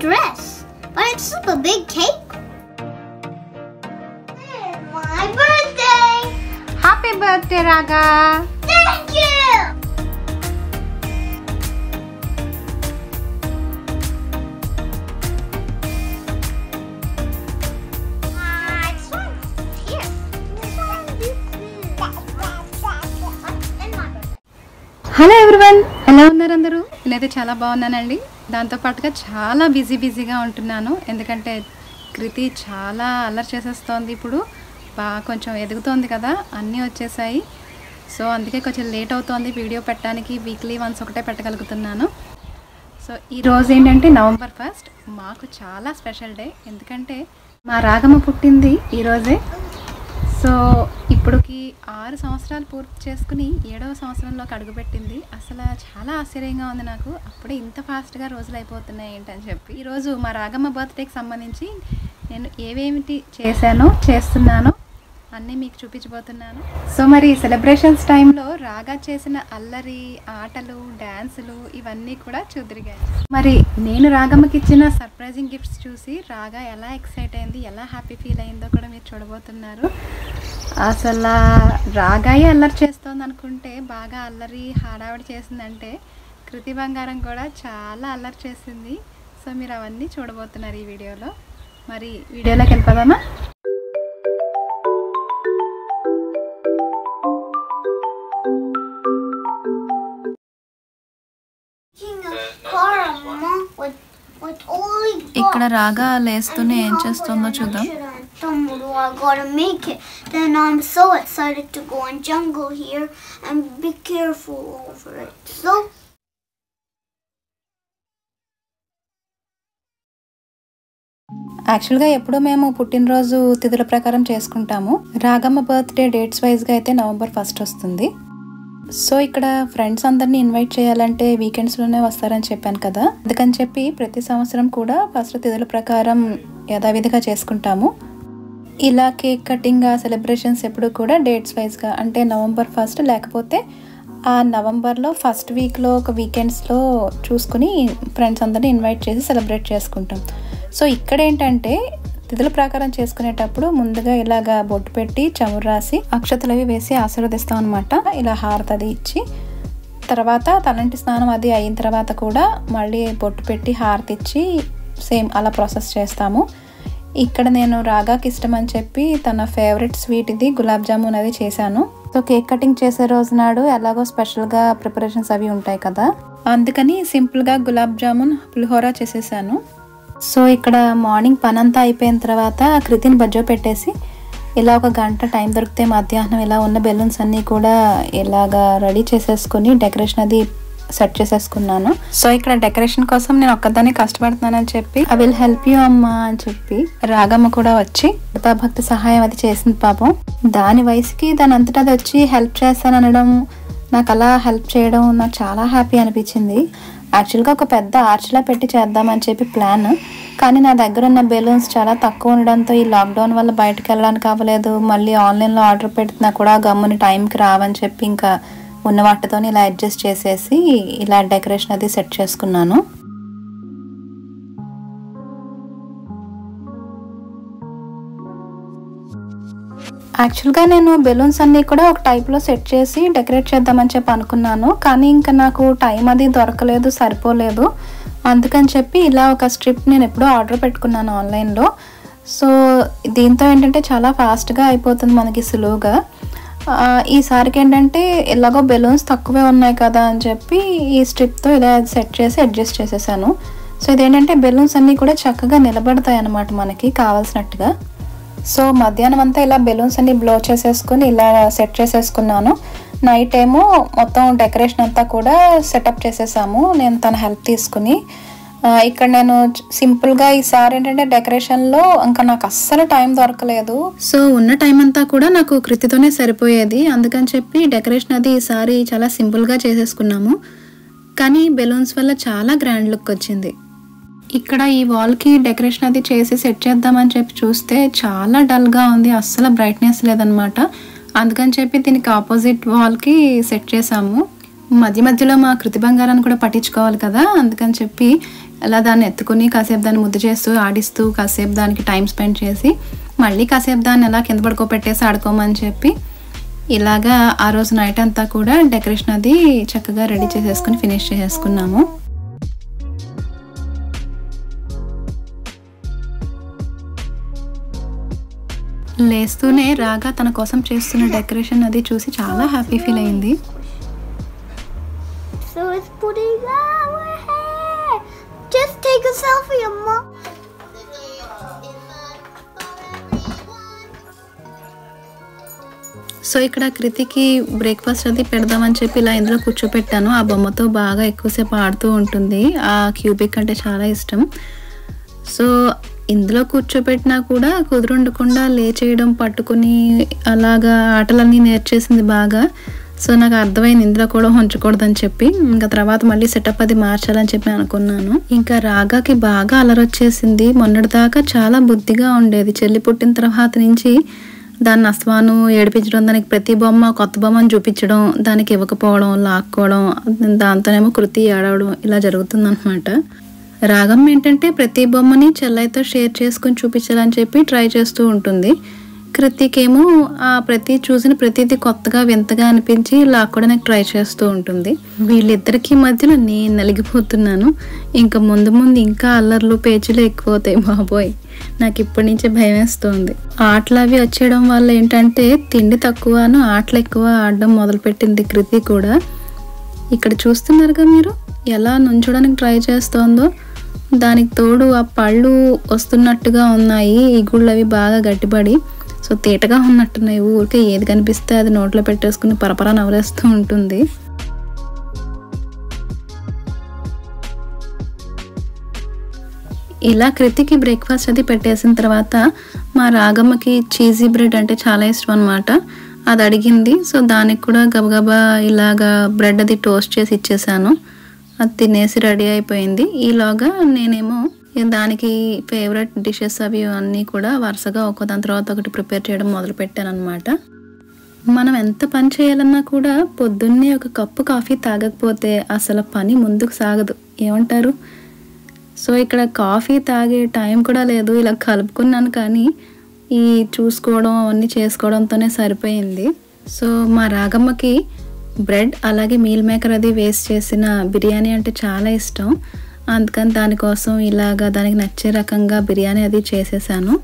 dress, but it's just a big cake. It's my birthday! Happy birthday Raga Thank you! Uh, this one's here. This one, this is- In my birthday. Hello everyone ఎలా ఉన్నారు అందరూ నేనైతే చాలా బాగున్నానండి దాంతోపాటుగా చాలా busy బిజీగా ఉంటున్నాను ఎందుకంటే కృతి చాలా అల్లరి చేసేస్తోంది ఇప్పుడు బాగా కొంచెం ఎదుగుతోంది కదా అన్నీ వచ్చేసాయి సో అందుకే కొంచెం లేట్ అవుతోంది వీడియో పెట్టడానికి వీక్లీ వన్స్ ఒకటే పెట్టగలుగుతున్నాను సో ఈ రోజు ఏంటంటే నవంబర్ ఫస్ట్ మాకు చాలా స్పెషల్ డే ఎందుకంటే మా రాగమ్మ పుట్టింది ఈరోజే సో ఇప్పటికి ఆరు సంవత్సరాలు పూర్తి చేసుకుని ఏడవ సంవత్సరంలోకి అడుగుపెట్టింది అసలు చాలా ఆశ్చర్యంగా ఉంది నాకు అప్పుడే ఇంత ఫాస్ట్గా రోజులు అయిపోతున్నాయి ఏంటని చెప్పి ఈరోజు మా రాగమ్మ బర్త్డేకి సంబంధించి నేను ఏవేమిటి చేశానో చేస్తున్నానో అన్నీ మీకు చూపించబోతున్నాను సో మరి సెలబ్రేషన్స్ టైంలో రాగా చేసిన అల్లరి ఆటలు డ్యాన్సులు ఇవన్నీ కూడా చూద్దరిగాయి మరి నేను రాగమ్మకి ఇచ్చిన సర్ప్రైజింగ్ గిఫ్ట్స్ చూసి రాగా ఎలా ఎక్సైట్ అయింది ఎలా హ్యాపీ ఫీల్ అయిందో కూడా మీరు చూడబోతున్నారు అసలు రాగాయే అల్లరి చేస్తోంది అనుకుంటే బాగా అల్లరి హడావిడి చేసిందంటే కృతి బంగారం కూడా చాలా అల్లరి చేసింది సో మీరు అవన్నీ చూడబోతున్నారు ఈ వీడియోలో మరి వీడియోలోకి వెళ్ళిపోదామా King of Karma with with only ఇక్కడ రాగా లేస్తూనే ఏం చేస్తుందో చూద్దాం I gotta make it. Then I'm so excited to go in jungle here and be careful over it. So యాక్చువల్గా ఎప్పుడూ మేము పుట్టినరోజు తిథుల ప్రకారం చేసుకుంటాము రాగమ్మ బర్త్డే డేట్స్ వైజ్గా అయితే నవంబర్ ఫస్ట్ వస్తుంది సో ఇక్కడ ఫ్రెండ్స్ అందరినీ ఇన్వైట్ చేయాలంటే వీకెండ్స్లోనే వస్తారని చెప్పాను కదా అందుకని చెప్పి ప్రతి సంవత్సరం కూడా ఫస్ట్ తిథుల ప్రకారం యథావిధిగా చేసుకుంటాము ఇలా కేక్ కటింగ్ ఆ సెలబ్రేషన్స్ ఎప్పుడు కూడా డేట్స్ వైజ్గా అంటే నవంబర్ ఫస్ట్ లేకపోతే ఆ నవంబర్లో ఫస్ట్ వీక్లో ఒక వీకెండ్స్లో చూసుకుని ఫ్రెండ్స్ అందరినీ ఇన్వైట్ చేసి సెలబ్రేట్ చేసుకుంటాం సో ఇక్కడ ఏంటంటే తిథుల ప్రకారం చేసుకునేటప్పుడు ముందుగా ఇలాగా బొట్టు పెట్టి చమురు రాసి అక్షతలు అవి వేసి ఆశీర్వదిస్తాం అనమాట ఇలా హారతి అది ఇచ్చి తర్వాత తలంటి స్నానం అది అయిన తర్వాత కూడా మళ్ళీ బొట్టు పెట్టి హారతి ఇచ్చి సేమ్ అలా ప్రాసెస్ చేస్తాము ఇక్కడ నేను రాగాకి ఇష్టం అని చెప్పి తన ఫేవరెట్ స్వీట్ ఇది గులాబ్ జామున్ అది చేశాను సో కేక్ కటింగ్ చేసే రోజు నాడు ఎలాగో స్పెషల్గా ప్రిపరేషన్స్ అవి ఉంటాయి కదా అందుకని సింపుల్గా గులాబ్ జామున్ పులిహోర చేసేసాను సో ఇక్కడ మార్నింగ్ పనంతా అయిపోయిన తర్వాత కృతిని బజ్జో పెట్టేసి ఇలా ఒక గంట టైం దొరికితే మధ్యాహ్నం ఇలా ఉన్న బెలూన్స్ అన్నీ కూడా ఇలాగా రెడీ చేసేసుకుని డెకరేషన్ అది సెట్ చేసేసుకున్నాను సో ఇక్కడ డెకరేషన్ కోసం నేను ఒక్కదాన్ని కష్టపడుతున్నానని చెప్పి ఐ విల్ హెల్ప్ యూ అమ్మా అని చెప్పి రాగమ్మ కూడా వచ్చి భక్తి సహాయం అది చేసింది పాపం దాని వయసుకి దాని అంతటా అది వచ్చి హెల్ప్ చేస్తాను అనడం నాకు అలా హెల్ప్ చేయడం నాకు చాలా హ్యాపీ అనిపించింది యాక్చువల్గా ఒక పెద్ద ఆర్చ్లా పెట్టి చేద్దామని చెప్పి ప్లాన్ కానీ నా దగ్గర ఉన్న బెలూన్స్ చాలా తక్కువ ఉండడంతో ఈ లాక్డౌన్ వల్ల బయటకు వెళ్ళడానికి అవ్వలేదు మళ్ళీ ఆన్లైన్లో ఆర్డర్ పెడుతున్నా కూడా గమ్ముని టైంకి రావని చెప్పి ఇంకా ఉన్న వాటితో ఇలా అడ్జస్ట్ చేసేసి ఇలా డెకరేషన్ అది సెట్ చేసుకున్నాను యాక్చువల్గా నేను బెలూన్స్ అన్నీ కూడా ఒక టైప్లో సెట్ చేసి డెకరేట్ చేద్దామని చెప్పి అనుకున్నాను కానీ ఇంకా నాకు టైం అది దొరకలేదు సరిపోలేదు అందుకని చెప్పి ఇలా ఒక స్ట్రిప్ నేను ఎప్పుడో ఆర్డర్ పెట్టుకున్నాను ఆన్లైన్లో సో దీంతో ఏంటంటే చాలా ఫాస్ట్గా అయిపోతుంది మనకి సులువుగా ఆ, ఈసారికి ఏంటంటే ఎలాగో బెలూన్స్ తక్కువే ఉన్నాయి కదా అని చెప్పి ఈ స్ట్రిప్తో ఇలా సెట్ చేసి అడ్జస్ట్ చేసేసాను సో ఇదేంటంటే బెలూన్స్ అన్నీ కూడా చక్కగా నిలబడతాయి అన్నమాట మనకి కావాల్సినట్టుగా సో మధ్యాహ్నం అంతా ఇలా బెలూన్స్ అన్ని బ్లో చేసేసుకుని ఇలా సెట్ చేసేసుకున్నాను నైట్ ఏమో మొత్తం డెకరేషన్ అంతా కూడా సెటప్ చేసేసాము నేను తన హెల్ప్ తీసుకుని ఆ, ఇక్కడ నేను సింపుల్గా ఈసారి ఏంటంటే డెకరేషన్లో ఇంకా నాకు అస్సలు టైం దొరకలేదు సో ఉన్న టైం అంతా కూడా నాకు కృతితోనే సరిపోయేది అందుకని చెప్పి డెకరేషన్ అది ఈసారి చాలా సింపుల్గా చేసేసుకున్నాము కానీ బెలూన్స్ వల్ల చాలా గ్రాండ్ లుక్ వచ్చింది ఇక్కడ ఈ వాల్కి డెకరేషన్ అది చేసి సెట్ చేద్దామని చెప్పి చూస్తే చాలా డల్గా ఉంది అస్సలు బ్రైట్నెస్ లేదనమాట అందుకని చెప్పి దీనికి ఆపోజిట్ వాల్కి సెట్ చేసాము మధ్య మధ్యలో మా కృతి బంగారాన్ని కూడా పట్టించుకోవాలి కదా అందుకని చెప్పి అలా దాన్ని ఎత్తుకుని కాసేపు దాన్ని ముద్దు చేస్తూ ఆడిస్తూ కాసేపు దానికి టైం స్పెండ్ చేసి మళ్ళీ కాసేపు దాన్ని ఎలా కింద పడుకోబెట్టేసి ఆడుకోమని చెప్పి ఇలాగా ఆ రోజు నైట్ అంతా కూడా డెకరేషన్ అది చక్కగా రెడీ చేసేసుకుని ఫినిష్ చేసేసుకున్నాము లేస్తూనే రాగా తన కోసం చేస్తున్న డెకరేషన్ అది చూసి చాలా హ్యాపీ ఫీల్ అయింది So it's putting our hair. Just take a selfie, Amma. So ఇక్కడ కృతికి బ్రేక్ఫాస్ట్ అది పెడదామని చెప్పి ఇలా ఇందులో కూర్చోపెట్టాను ఆ బొమ్మతో బాగా ఎక్కువసేపు ఆడుతూ ఉంటుంది ఆ క్యూబిక్ అంటే చాలా ఇష్టం సో ఇందులో కూర్చోపెట్టినా కూడా కుదురుండకుండా లేచేయడం పట్టుకుని అలాగా ఆటలన్నీ నేర్చేసింది బాగా సో నాకు అర్థమైంది ఇందులో కూడా ఉంచకూడదని చెప్పి ఇంకా తర్వాత మళ్ళీ సెటప్ అది మార్చాలని చెప్పి అనుకున్నాను ఇంకా రాగాకి బాగా అలరొచ్చేసింది మొన్నటిదాకా చాలా బుద్ధిగా ఉండేది చెల్లి పుట్టిన తర్వాత నుంచి దాన్ని అస్వాను ఏడిపించడం దానికి ప్రతి బొమ్మ కొత్త బొమ్మను చూపించడం దానికి ఇవ్వకపోవడం లాక్కోవడం దాంతోనేమో కృతి ఏడవడం ఇలా జరుగుతుందన్నమాట రాగం ఏంటంటే ప్రతి బొమ్మని చెల్లైతో షేర్ చేసుకుని చూపించాలని చెప్పి ట్రై చేస్తూ ఉంటుంది కృతికేమో ఆ ప్రతి చూసిన ప్రతిదీ కొత్తగా వింతగా అనిపించి లాక్కోవడానికి ట్రై చేస్తూ ఉంటుంది వీళ్ళిద్దరికి మధ్యలో నేను నలిగిపోతున్నాను ఇంకా ముందు ముందు ఇంకా అల్లర్లు పేచీలు ఎక్కువ అవుతాయి బాబోయ్ నాకు ఇప్పటి నుంచే భయం వేస్తుంది ఆటలు అవి వచ్చేయడం వల్ల ఏంటంటే తిండి తక్కువను ఆటలు ఎక్కువ ఆడడం మొదలుపెట్టింది కృతి కూడా ఇక్కడ చూస్తున్నారుగా మీరు ఎలా నుంచోడానికి ట్రై చేస్తోందో దానికి తోడు ఆ పళ్ళు వస్తున్నట్టుగా ఉన్నాయి ఈ గుళ్ళు అవి బాగా గట్టిపడి సో తీటగా ఉన్నట్టున్నాయి ఊరికే ఏది కనిపిస్తే అది నోట్లో పెట్టేసుకుని పరపరా నవలేస్తూ ఉంటుంది ఇలా కృతికి బ్రేక్ఫాస్ట్ అది పెట్టేసిన తర్వాత మా రాగమ్మకి చీజీ బ్రెడ్ అంటే చాలా ఇష్టం అనమాట అది అడిగింది సో దానికి కూడా గబగబా ఇలాగా బ్రెడ్ అది టోస్ట్ చేసి ఇచ్చేసాను అది తినేసి రెడీ అయిపోయింది ఈలోగా నేనేమో దానికి ఫేవరెట్ డిషెస్ అవి అన్నీ కూడా వరుసగా ఒకదాని తర్వాత ఒకటి ప్రిపేర్ చేయడం మొదలు పెట్టాను అనమాట మనం ఎంత పని చేయాలన్నా కూడా పొద్దున్నే ఒక కప్పు కాఫీ తాగకపోతే అసలు పని ముందుకు సాగదు ఏమంటారు సో ఇక్కడ కాఫీ తాగే టైం కూడా లేదు ఇలా కలుపుకున్నాను కానీ ఈ చూసుకోవడం అవన్నీ చేసుకోవడంతోనే సరిపోయింది సో మా రాగమ్మకి బ్రెడ్ అలాగే మీల్ మేకర్ అది వేస్ట్ చేసిన బిర్యానీ అంటే చాలా ఇష్టం అందుకని దానికోసం ఇలాగా దానికి నచ్చే రకంగా బిర్యానీ అది చేసేసాను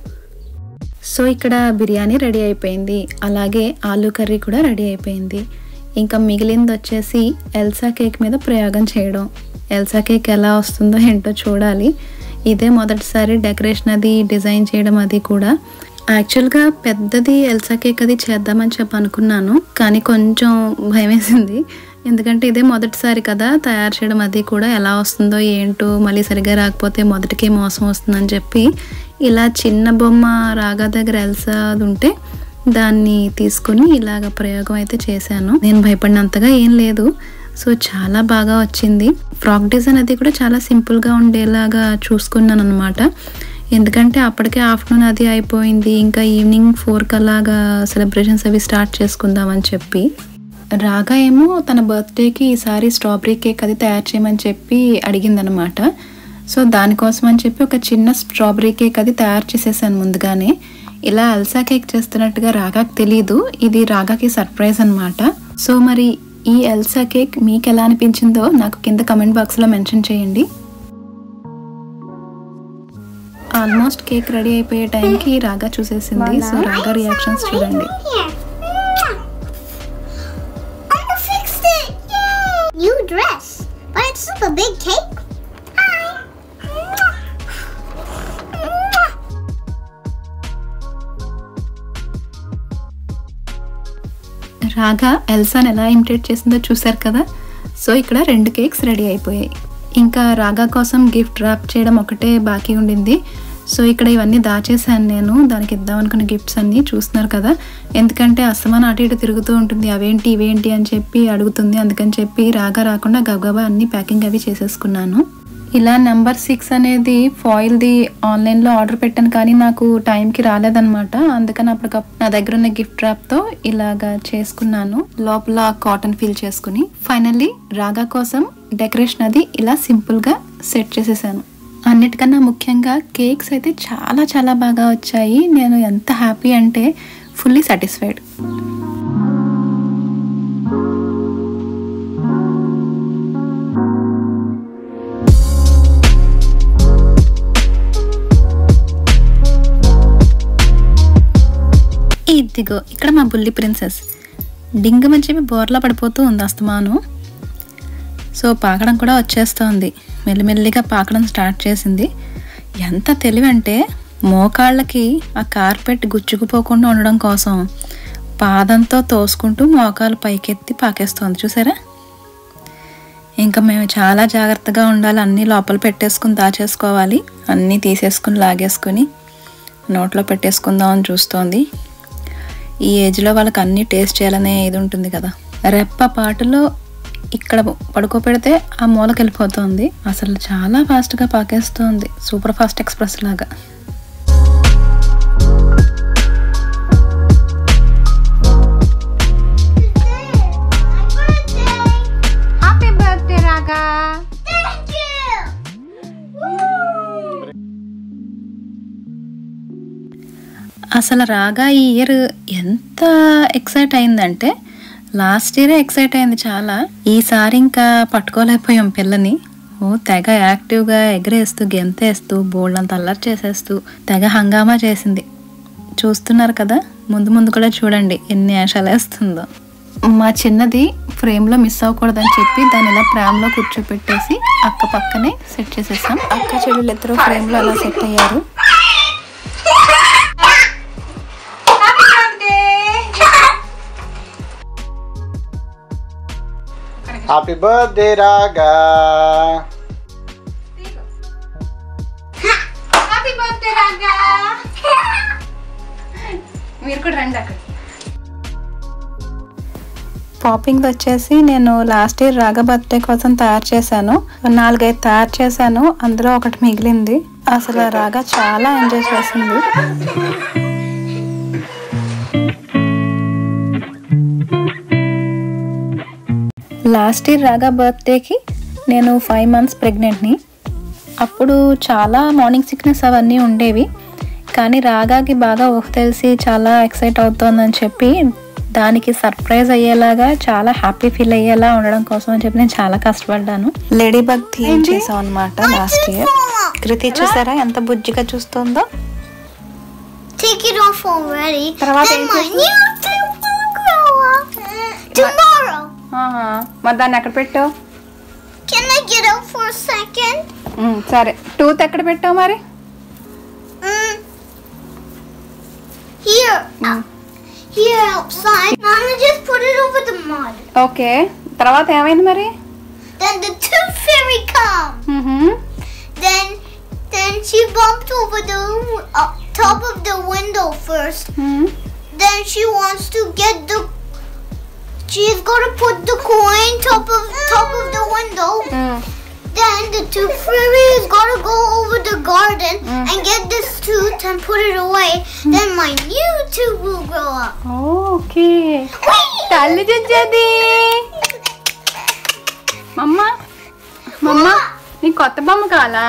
సో ఇక్కడ బిర్యానీ రెడీ అయిపోయింది అలాగే ఆలూ కర్రీ కూడా రెడీ అయిపోయింది ఇంకా మిగిలింది వచ్చేసి ఎల్సా కేక్ మీద ప్రయోగం చేయడం ఎల్సా కేక్ ఎలా వస్తుందో ఏంటో చూడాలి ఇదే మొదటిసారి డెకరేషన్ అది డిజైన్ చేయడం అది కూడా యాక్చువల్గా పెద్దది ఎల్సా కేక్ అది చేద్దామని చెప్పి అనుకున్నాను కానీ కొంచెం భయం వేసింది ఎందుకంటే ఇదే మొదటిసారి కదా తయారు చేయడం అది కూడా ఎలా వస్తుందో ఏంటో మళ్ళీ సరిగా రాకపోతే మొదటికే మోసం వస్తుందని చెప్పి ఇలా చిన్న బొమ్మ రాగా దగ్గర ఎల్సా అది ఉంటే దాన్ని తీసుకుని ఇలాగ ప్రయోగం అయితే చేశాను నేను భయపడినంతగా ఏం లేదు సో చాలా బాగా వచ్చింది ఫ్రాక్ డిజైన్ అది కూడా చాలా సింపుల్గా ఉండేలాగా చూసుకున్నాను అనమాట ఎందుకంటే అప్పటికే ఆఫ్టర్నూన్ అది అయిపోయింది ఇంకా ఈవినింగ్ ఫోర్కి అలాగా సెలబ్రేషన్స్ అవి స్టార్ట్ చేసుకుందామని చెప్పి రాగా ఏమో తన బర్త్డేకి ఈసారి స్ట్రాబెరీ కేక్ అది తయారు చేయమని చెప్పి అడిగిందనమాట సో దానికోసం అని చెప్పి ఒక చిన్న స్ట్రాబెరీ కేక్ అది తయారు చేసేసాను ముందుగానే ఇలా అల్సా కేక్ చేస్తున్నట్టుగా రాగాకి తెలీదు ఇది రాగాకి సర్ప్రైజ్ అనమాట సో మరి ఈ ఎల్సా కేక్ మీకు ఎలా అనిపించిందో నాకు కింద కమెంట్ బాక్స్లో మెన్షన్ చేయండి ఆల్మోస్ట్ కేక్ రెడీ అయిపోయే టైంకి రాగా చూసేసింది సో రాగా రియాక్షన్స్ చూడండి Here. I fixed it! Yay! New dress. But it's still a big cake. Hi. రాగా ఎల్సాని ఎలా ఇమిటేట్ చేసిందో చూసారు కదా సో ఇక్కడ రెండు కేక్స్ రెడీ అయిపోయాయి ఇంకా రాగా కోసం గిఫ్ట్ ర్యాప్ చేయడం ఒకటే బాకీ ఉండింది సో ఇక్కడ ఇవన్నీ దాచేసాను నేను దానికి ఇద్దాం అనుకున్న గిఫ్ట్స్ అన్నీ చూస్తున్నారు కదా ఎందుకంటే అస్తమానం అటు ఇటు తిరుగుతూ ఉంటుంది అవేంటి ఇవేంటి అని చెప్పి అడుగుతుంది అందుకని చెప్పి రాగా రాకుండా గబగబా అన్ని ప్యాకింగ్ అవి చేసేసుకున్నాను ఇలా నెంబర్ సిక్స్ అనేది ఫాయిల్ది ఆన్లైన్లో ఆర్డర్ పెట్టాను కానీ నాకు టైంకి రాలేదనమాట అందుకని అప్పటికప్పుడు నా దగ్గర ఉన్న గిఫ్ట్ ర్యాప్తో ఇలాగా చేసుకున్నాను లోపల కాటన్ ఫిల్ చేసుకుని ఫైనల్లీ రాగా కోసం డెకరేషన్ అది ఇలా సింపుల్గా సెట్ చేసేసాను అన్నిటికన్నా ముఖ్యంగా కేక్స్ అయితే చాలా చాలా బాగా వచ్చాయి నేను ఎంత హ్యాపీ అంటే ఫుల్లీ సాటిస్ఫైడ్ ఇదిగో ఇక్కడ మా బుల్లి ప్రిన్సెస్ డింగమని చెప్పి బోర్లా పడిపోతూ ఉంది అస్తమాను సో పాకడం కూడా వచ్చేస్తోంది మెల్లిమెల్లిగా పాకడం స్టార్ట్ చేసింది ఎంత తెలివి అంటే మోకాళ్ళకి ఆ కార్పెట్ గుచ్చుకుపోకుండా ఉండడం కోసం పాదంతో తోసుకుంటూ మోకాలు పైకెత్తి పాకేస్తోంది చూసారా ఇంకా మేము చాలా జాగ్రత్తగా ఉండాలి అన్నీ లోపల పెట్టేసుకుని దాచేసుకోవాలి అన్నీ తీసేసుకుని లాగేసుకుని నోట్లో పెట్టేసుకుందాం అని చూస్తోంది ఈ ఏజ్లో వాళ్ళకి అన్నీ టేస్ట్ చేయాలనే ఇది ఉంటుంది కదా రెప్ప పాటులో ఇక్కడ పడుకోపెడితే ఆ మూలకి వెళ్ళిపోతుంది అసలు చాలా ఫాస్ట్గా పాకేస్తుంది సూపర్ ఫాస్ట్ ఎక్స్ప్రెస్ లాగా happy birthday Raga Thank you! అసలు రాగా ఈ ఇయర్ ఎంత ఎక్సైట్ అయిందంటే లాస్ట్ ఇయరే ఎక్సైట్ అయింది చాలా ఈసారి ఇంకా పట్టుకోలేకపోయాం పిల్లని ఓ తెగ యాక్టివ్గా ఎగరేస్తూ గెంతేస్తూ బోల్డంత అల్లరి చేసేస్తూ తెగ హంగామా చేసింది చూస్తున్నారు కదా ముందు ముందు కూడా చూడండి ఎన్ని ఆశాలు వేస్తుందో మా చిన్నది ఫ్రేమ్లో మిస్ అవ్వకూడదని చెప్పి దాన్ని ఇలా ప్రేమలో కూర్చోపెట్టేసి అక్క పక్కనే సెట్ చేసేసాం అక్క చెల్లెలు ఇద్దరు ఫ్రేమ్లో అలా సెట్ అయ్యారు happy birthday Happy birthday, Raga. Happy birthday Raga మీరు కూడా రండి అక్కడ పాపింగ్ వచ్చేసి నేను లాస్ట్ ఇయర్ రాగా బర్త్డే కోసం తయారు చేశాను నాలుగైదు తయారు చేశాను అందులో ఒకటి మిగిలింది అసలు రాగా చాలా ఎంజాయ్ చేసింది లాస్ట్ ఇయర్ రాగా బర్త్డేకి నేను ఫైవ్ మంత్స్ ప్రెగ్నెంట్ని అప్పుడు చాలా మార్నింగ్ సిక్నెస్ అవన్నీ ఉండేవి కానీ రాగాకి బాగా ఊహ తెలిసి చాలా ఎక్సైట్ అవుతోందని చెప్పి దానికి సర్ప్రైజ్ అయ్యేలాగా చాలా హ్యాపీ ఫీల్ అయ్యేలా ఉండడం కోసం అని చెప్పి నేను చాలా కష్టపడ్డాను లేడీ బగ్ థీమ్ చేసాం అనమాట లాస్ట్ ఇయర్ కృతి చూసారా ఎంత బుజ్జిగా చూస్తుందో Take it off already. తర్వాత then ఏం my చేస్తావు? new tooth will grow up tomorrow. మరి దాన్ని ఎక్కడ పెట్టావు Can I get out for a second? సరే టూత్ ఎక్కడ పెట్టావు మరి Mm. Here. uh, here outside. Nana just put it over the mud. Okay తర్వాత ఏమైంది మరి Then the tooth fairy come. Then then she bumped over the uh, top of the window first. Then she wants to get the. She's gonna put the coin top of top of the window. Then the tooth fairy is gonna go over the garden and get this tooth and put it away. Then my new tooth will grow up. Okay తల్లి చచ్చేది మమ్మ మమ్మ నీ కొత్త బొమ్మ కావాలా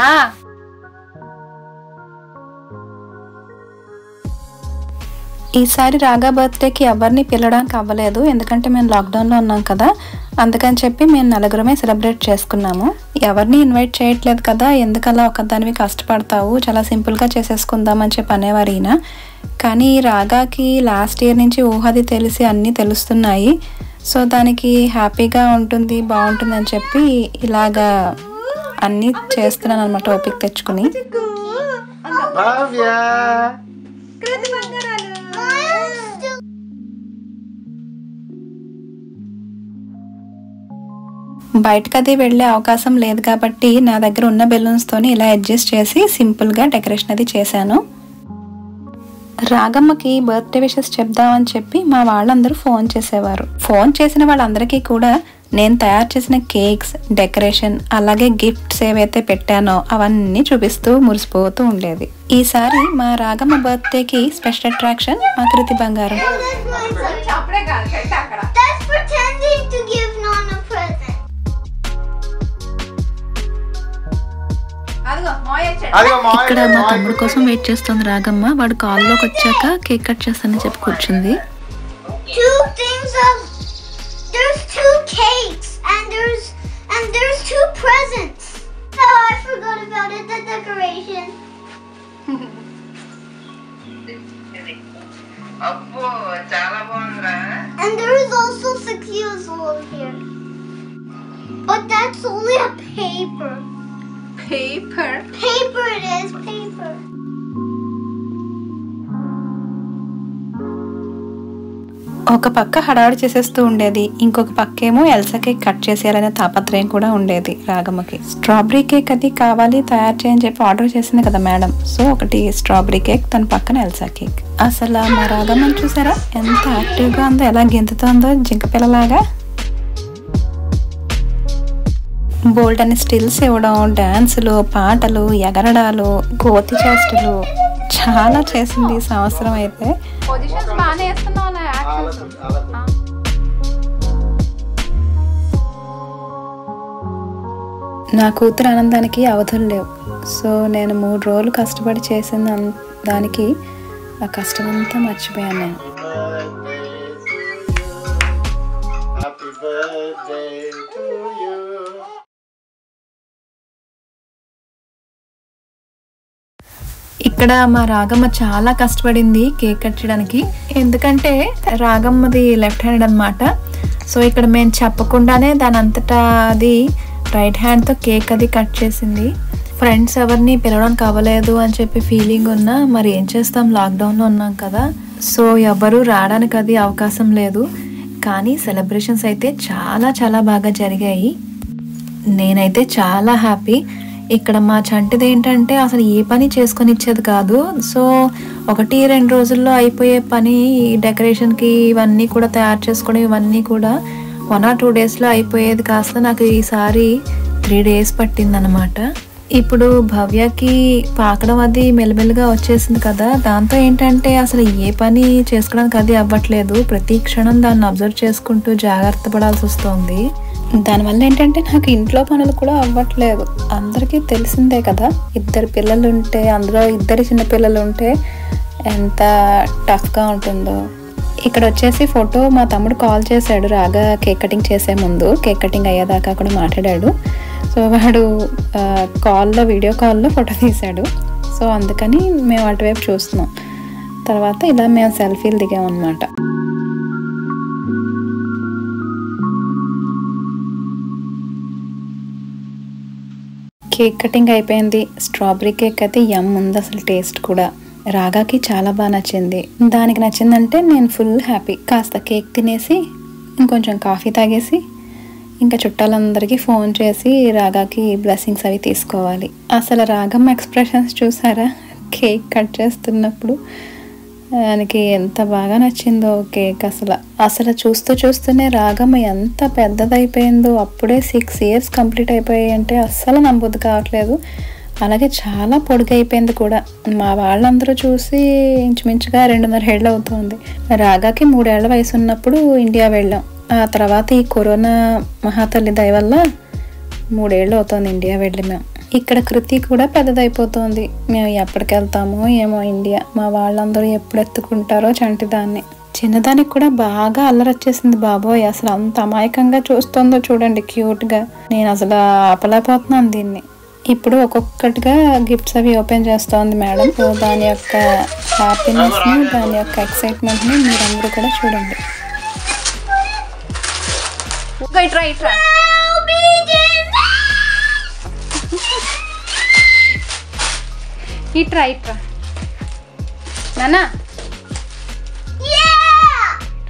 ఈసారి రాగా బర్త్డేకి ఎవరిని పిలవడానికి అవ్వలేదు ఎందుకంటే మేము లాక్డౌన్లో ఉన్నాం కదా అందుకని చెప్పి మేము నలుగురమే సెలబ్రేట్ చేసుకున్నాము ఎవరిని ఇన్వైట్ చేయట్లేదు కదా ఎందుకలా ఒకదానివి కష్టపడతావు చాలా సింపుల్గా చేసేసుకుందామని చెప్పి అనేవారు ఈయన కానీ ఈ రాగాకి లాస్ట్ ఇయర్ నుంచి ఊహది తెలిసి అన్నీ తెలుస్తున్నాయి సో దానికి హ్యాపీగా ఉంటుంది బాగుంటుంది అని చెప్పి ఇలాగా అన్నీ చేస్తున్నాను అనమాట ఓపిక తెచ్చుకుని Bhavya. బయటకు అది వెళ్ళే అవకాశం లేదు కాబట్టి నా దగ్గర ఉన్న బెలూన్స్తోని ఇలా అడ్జస్ట్ చేసి సింపుల్గా డెకరేషన్ అది చేశాను రాగమ్మకి బర్త్డే విషెస్ చెప్దామని చెప్పి మా వాళ్ళందరూ ఫోన్ చేసేవారు ఫోన్ చేసిన వాళ్ళందరికీ కూడా నేను తయారు చేసిన కేక్స్ డెకరేషన్ అలాగే గిఫ్ట్స్ ఏవైతే పెట్టానో అవన్నీ చూపిస్తూ మురిసిపోతూ ఉండేది ఈసారి మా రాగమ్మ బర్త్డేకి స్పెషల్ అట్రాక్షన్ మా కృతి బంగారం That's my son. అప్పుడే కాదు పెట్టు అక్కడ That's pretending to give Nana a present. అదిగో మోయొచ్చాడు అదిగో మా ఇక్కడ మా తమ్ముడు కోసం వెయిట్ చేస్తుంది రాగమ్మ వాడు కాల్లోకి వచ్చాక కేక్ కట్ చేస్తానని చెప్పి కూర్చుంది Two things of there's two cakes and there's and there's two presents. Oh, I forgot about it. The decoration. అబ్బో చాలా బాగుందిరా And there is also six years old here. But that's only a paper. Paper Paper it is, paper. ఒక పక్క హడావుడి చేసేస్తూ ఉండేది ఇంకొక పక్క ఏమో ఎల్సా కేక్ కట్ చేసేయాలనే తాపత్రయం కూడా ఉండేది రాగమ్మకి స్ట్రాబెరీ కేక్ అది కావాలి తయారు చేయని చెప్పి ఆర్డర్ చేసింది కదా మేడం సో ఒకటి స్ట్రాబెరీ కేక్ తన పక్కన ఎల్సా కేక్ అసలు మా రాగమ్మని చూసారా ఎంత యాక్టివ్గా ఉందో ఎలా గెంతుతోందో జింక పిల్లలాగా బోల్డ్ అని స్టిల్స్ ఇవ్వడం డాన్సులు పాటలు ఎగరడాలు కోతి చేష్టలు చాలా చేసింది ఈ సంవత్సరం అయితే పొజిషన్స్ బాగానే వేస్తున్నావు అలా యాక్షన్స్ నా కూతురు ఆనందానికి అవధులు లేవు సో నేను మూడు రోజులు కష్టపడి చేసిన దాన్- దానికి ఆ కష్టమంతా మర్చిపోయాను నేను Happy birthday to you. ఇక్కడ మా రాగమ్మ చాలా కష్టపడింది కేక్ కట్ చేయడానికి ఎందుకంటే రాగమ్మది లెఫ్ట్ హ్యాండ్ అన్నమాట సో ఇక్కడ మేము చెప్పకుండానే దాని అంతటా అది రైట్ హ్యాండ్తో కేక్ అది కట్ చేసింది ఫ్రెండ్స్ ఎవరిని పిలవడానికి అవ్వలేదు అని చెప్పి ఫీలింగ్ ఉన్నా మరి ఏం చేస్తాం లాక్డౌన్లో ఉన్నాం కదా సో ఎవరు రావడానికి అది అవకాశం లేదు కానీ సెలబ్రేషన్స్ అయితే చాలా చాలా బాగా జరిగాయి నేనైతే చాలా హ్యాపీ ఇక్కడ మా చంటిది ఏంటంటే అసలు ఏ పని చేసుకొని ఇచ్చేది కాదు సో ఒకటి రెండు రోజుల్లో అయిపోయే పని ఈ డెకరేషన్కి ఇవన్నీ కూడా తయారు చేసుకోవడం ఇవన్నీ కూడా వన్ ఆర్ టూ డేస్లో అయిపోయేది కాస్త నాకు ఈసారి త్రీ డేస్ పట్టిందనమాట ఇప్పుడు భవ్యకి పాకడం అది మెల్లమెల్లగా వచ్చేసింది కదా దాంతో ఏంటంటే అసలు ఏ పని చేసుకోవడానికి అది అవ్వట్లేదు ప్రతి క్షణం దాన్ని అబ్జర్వ్ చేసుకుంటూ జాగ్రత్త పడాల్సి వస్తుంది దానివల్ల ఏంటంటే నాకు ఇంట్లో పనులు కూడా అవ్వట్లేదు అందరికీ తెలిసిందే కదా ఇద్దరు పిల్లలు ఉంటే అందులో ఇద్దరు చిన్న పిల్లలు ఉంటే ఎంత టఫ్గా ఉంటుందో ఇక్కడ వచ్చేసి ఫోటో మా తమ్ముడు కాల్ చేశాడు రాగా కేక్ కటింగ్ చేసే ముందు కేక్ కటింగ్ అయ్యేదాకా కూడా మాట్లాడాడు సో వాడు ఆ, కాల్లో వీడియో కాల్లో ఫోటో తీశాడు సో అందుకని మేము అటువైపు చూస్తున్నాం తర్వాత ఇలా మేము సెల్ఫీలు దిగామన్నమాట కేక్ కటింగ్ అయిపోయింది స్ట్రాబెరీ కేక్ అయితే యమ్ ఉంది అసలు టేస్ట్ కూడా రాగాకి చాలా బాగా నచ్చింది దానికి నచ్చిందంటే నేను ఫుల్ హ్యాపీ కాస్త కేక్ తినేసి ఇంకొంచెం కాఫీ తాగేసి ఇంకా చుట్టాలందరికీ ఫోన్ చేసి రాగాకి బ్లెస్సింగ్స్ అవి తీసుకోవాలి అసలు రాగం ఎక్స్ప్రెషన్స్ చూసారా కేక్ కట్ చేస్తున్నప్పుడు ఆయనకి ఎంత బాగా నచ్చిందో కేక్ అసలు అసలు చూస్తూ చూస్తూనే రాగమ్మ ఎంత పెద్దదైపోయిందో అప్పుడే సిక్స్ ఇయర్స్ కంప్లీట్ అయిపోయాయి అంటే అస్సలు నమ్మబుద్ధి కావట్లేదు అలాగే చాలా పొడుగైపోయింది కూడా మా వాళ్ళందరూ చూసి ఇంచుమించుగా రెండున్నర ఏళ్ళు అవుతుంది రాగాకి మూడేళ్ల వయసు ఉన్నప్పుడు ఇండియా వెళ్ళాం ఆ తర్వాత ఈ కరోనా మహాతల్లి దయ వల్ల మూడేళ్ళు అవుతుంది ఇండియా వెళ్ళి మేము ఇక్కడ కృతి కూడా పెద్దదైపోతుంది మేము ఎప్పటికి వెళ్తామో ఏమో ఇండియా మా వాళ్ళందరూ ఎప్పుడు ఎత్తుకుంటారో చంటి దాన్ని చిన్నదానికి కూడా బాగా అల్లరొచ్చేసింది బాబోయ్ అసలు అంత అమాయకంగా చూస్తుందో చూడండి క్యూట్గా నేను అసలు ఆపలేకపోతున్నాను దీన్ని ఇప్పుడు ఒక్కొక్కటిగా గిఫ్ట్స్ అవి ఓపెన్ చేస్తోంది మేడం సో దాని యొక్క హ్యాపీనెస్ని దాని యొక్క ఎక్సైట్మెంట్ని మీరందరూ కూడా చూడండి ఇంకా ఇట్రా ఇట్రా ఇట్రా ఇట్రా నానా Yeah!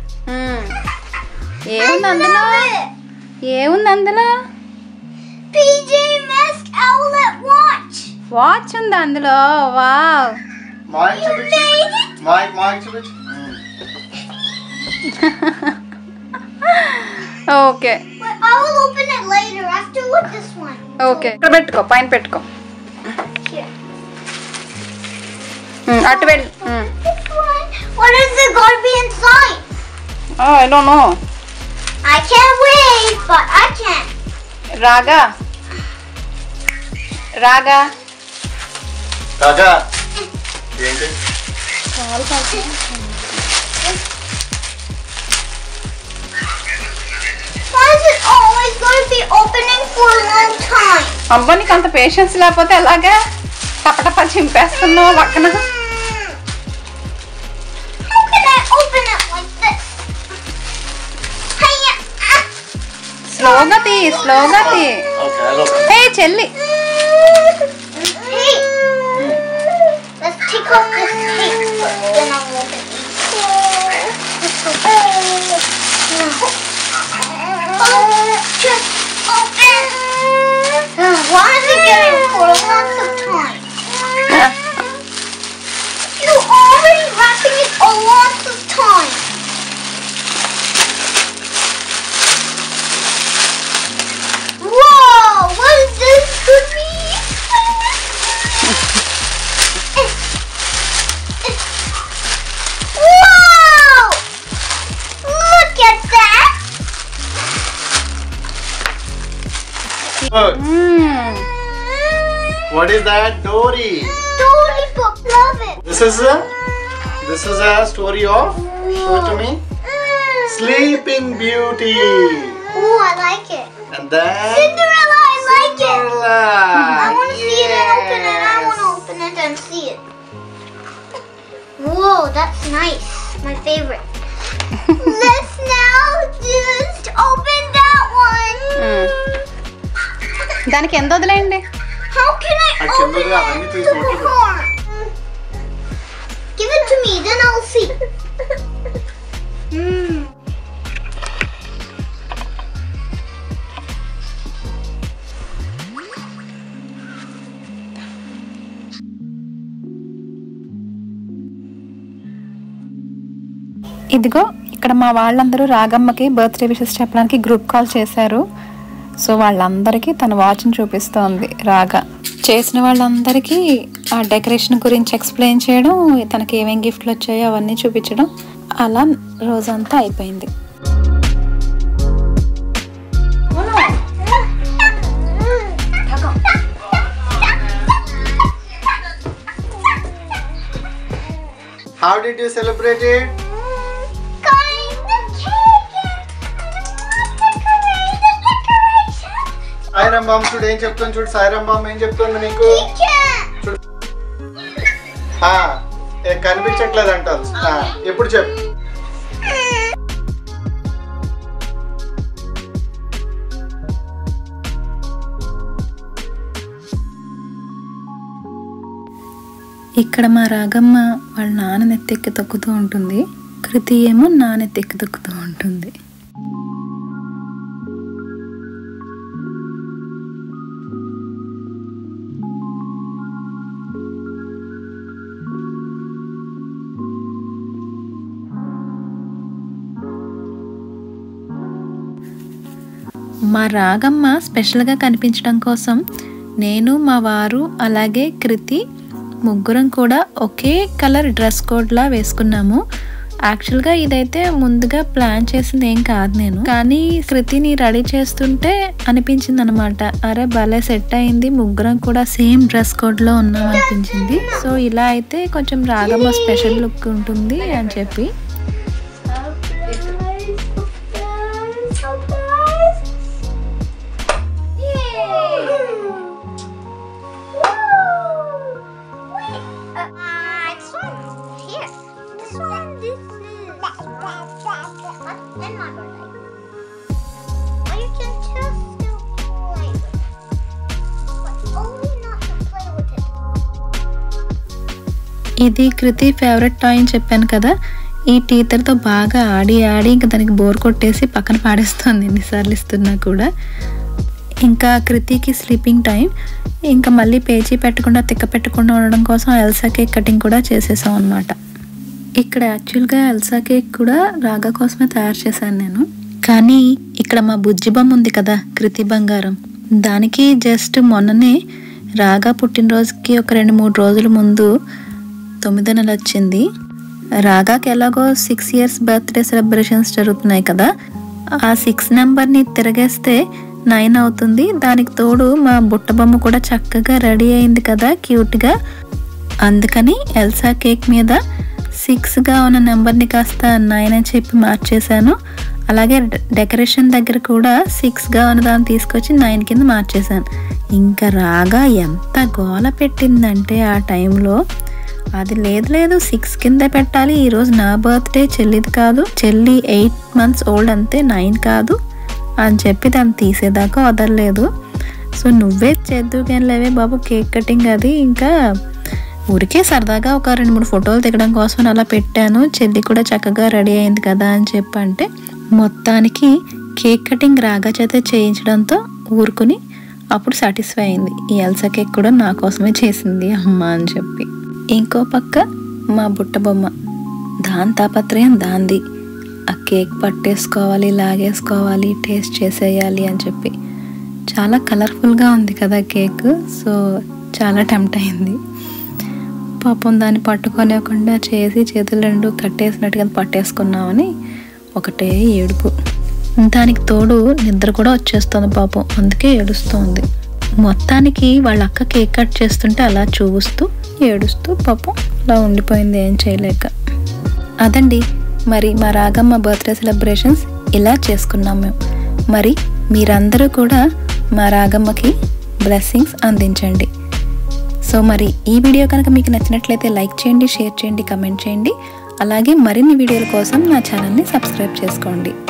ఏముంది అందులో ఏముంది అందులో PJ Masks Owlet Watch! Watch ఉంది అందులో వావ్ Mike చూపించు Mike Mike చూపించు okay But I will open it later after with this one. Okay ఇక్కడ పెట్టుకో పైన పెట్టుకో Here. ఉమ్, అటు వెళ్ళి ఉమ్. This one. What is it going to be inside? Oh, I don't know. I can't wait, but I can. రాగా రాగా రాగా ఏంటి Why is it always going to be opening for a long time? అబ్బా నీకు అంత patience లేకపోతే ఎలాగా టపటపా చింపేస్తున్నావు పక్కన How can I open it like this? Hiya, ah. స్లోగా తీ స్లోగా తీ ఓకే హలో ఏ చెల్లి Hey, let's take off this tape first, then I'll open it. Oh, just open. Why is it getting for lots of time? You're already wrapping it a lot of time. Whoa! What is this for me? Whoa! Look at that! What is that Dory Story book, love it. This is this is a story of show to me sleeping beauty Oh, I like it. And then Cinderella, I like it. I want to see it and open it. I want to open it and see it. Whoa, that's nice. My favorite. Let's now just open that one. దానికి ఎంత వదిలేయండి How can I I can open do that. I need to it? open it. More. Give it to me, then I'll see. Hmm. ఇదిగో ఇక్కడ మా వాళ్ళందరూ రాగమ్మకి birthday wishes చెప్పడానికి group call చేశారు సో వాళ్ళందరికీ తన వాచ్ని చూపిస్తోంది రాగా చేసిన వాళ్ళందరికీ ఆ డెకరేషన్ గురించి ఎక్స్ప్లెయిన్ చేయడం తనకి ఏమేం గిఫ్ట్లు వచ్చాయో అవన్నీ చూపించడం అలా రోజంతా అయిపోయింది how did you celebrate it Cutting the cake and decorating the decoration. Sairam బామ్ చూడు ఏం చెప్తుంది చూడు సాయిరామ్ బామ్ ఏం చెప్తుంది నీకు Teacher. ఆ, ఏ కనిపించట్లేదు అంటారు ఆ, ఎప్పుడు చెప్పు ఇక్కడ మా రాగమ్మ వాళ్ళ నాన్న నెత్తెక్కి తొక్కుతూ ఉంటుంది కృతి ఏమో నా నెత్తెక్కి తొక్కుతూ ఉంటుంది మా రాగమ్మ స్పెషల్గా కనిపించడం కోసం నేను మా వారు అలాగే కృతి ముగ్గురం కూడా ఒకే కలర్ డ్రెస్ కోడ్లా వేసుకున్నాము యాక్చువల్గా ఇదైతే ముందుగా ప్లాన్ చేసింది ఏం కాదు నేను కానీ కృతిని రెడీ చేస్తుంటే అనిపించింది అనమాట అరే భలే సెట్ అయింది ముగ్గురం కూడా సేమ్ డ్రెస్ కోడ్లో ఉన్నాం అనిపించింది సో ఇలా అయితే కొంచెం రాగమ్మ స్పెషల్ లుక్ ఉంటుంది అని చెప్పి Surprise! Yay! Woo! Wait, uh, uh, this one here. This one, this is what? And my birthday. Or you can just still play with it. But only not to play with it. ఇది కృతి favourite toy అని చెప్పాను కదా ఈ టీచర్తో బాగా ఆడి ఆడి ఇంకా దానికి bore కొట్టేసి పక్కన పాడేస్తుంది ఎన్నిసార్లు ఇస్తున్నా కూడా ఇంకా కృతికి స్లీపింగ్ టైం ఇంకా మళ్ళీ పేచీ పెట్టకుండా తిక్క పెట్టకుండా ఉండడం కోసం ఎల్సా కేక్ కటింగ్ కూడా చేసేసాం అనమాట ఇక్కడ యాక్చువల్గా ఎల్సా కేక్ కూడా రాగా కోసమే తయారు చేశాను నేను కానీ ఇక్కడ మా బుజ్జి బొమ్మ ఉంది కదా కృతి బంగారం దానికి జస్ట్ మొన్ననే రాగా పుట్టినరోజుకి ఒక రెండు మూడు రోజుల ముందు తొమ్మిదో నెల వచ్చింది రాగాకి ఎలాగో సిక్స్ ఇయర్స్ బర్త్డే సెలబ్రేషన్స్ జరుగుతున్నాయి కదా ఆ సిక్స్ నెంబర్ని తిరగేస్తే నైన్ అవుతుంది దానికి తోడు మా బుట్ట బొమ్మ కూడా చక్కగా రెడీ అయింది కదా క్యూట్గా అందుకని ఎల్సా కేక్ మీద సిక్స్గా ఉన్న నెంబర్ని కాస్త నైన్ అని చెప్పి మార్చేశాను అలాగే డె- డెకరేషన్ దగ్గర కూడా సిక్స్గా ఉన్న దాన్ని తీసుకొచ్చి నైన్ కింద మార్చేశాను ఇంకా రాగా ఎంత గోల పెట్టిందంటే ఆ టైంలో అది లేదు లేదు సిక్స్ కింద పెట్టాలి ఈరోజు నా బర్త్డే చెల్లిది కాదు చెల్లి ఎయిట్ మంత్స్ ఓల్డ్ అంతే నైన్ కాదు అని చెప్పి దాన్ని తీసేదాకా వదలలేదు సో నువ్వే చేద్దుకేం లేవే బాబు కేక్ కటింగ్ అది ఇంకా ఊరికే సరదాగా ఒక రెండు మూడు ఫోటోలు దిగడం కోసం అలా పెట్టాను చెల్లి కూడా చక్కగా రెడీ అయింది కదా అని చెప్పి అంటే మొత్తానికి కేక్ కటింగ్ రాగా చేత చేయించడంతో ఊరుకుని అప్పుడు సాటిస్ఫై అయింది ఈ ఎల్సా కేక్ కూడా నా కోసమే చేసింది అమ్మ అని చెప్పి ఇంకో పక్క మా బుట్ట బొమ్మ దాని తాపత్రయం దాంది ఆ కేక్ పట్టేసుకోవాలి లాగేసుకోవాలి టేస్ట్ చేసేయాలి అని చెప్పి చాలా కలర్ఫుల్గా ఉంది కదా కేక్ సో చాలా టెంప్ట్ అయింది పాపం దాన్ని పట్టుకోలేకుండా చేసి చేతులు రెండు కట్టేసినట్టుగా పట్టేసుకున్నామని ఒకటే ఏడుపు దానికి తోడు నిద్ర కూడా వచ్చేస్తుంది పాపం అందుకే ఏడుస్తుంది మొత్తానికి వాళ్ళ అక్క కేక్ కట్ చేస్తుంటే అలా చూస్తూ ఏడుస్తూ పాపం అలా ఉండిపోయింది ఏం చేయలేక అదండి మరి మా రాగమ్మ బర్త్డే సెలబ్రేషన్స్ ఇలా చేసుకున్నాం మేము మరి మీరందరూ కూడా మా రాగమ్మకి బ్లెస్సింగ్స్ అందించండి సో మరి ఈ వీడియో కనుక మీకు నచ్చినట్లయితే లైక్ చేయండి షేర్ చేయండి కమెంట్ చేయండి అలాగే మరిన్ని వీడియోల కోసం నా ఛానల్ని సబ్స్క్రైబ్ చేసుకోండి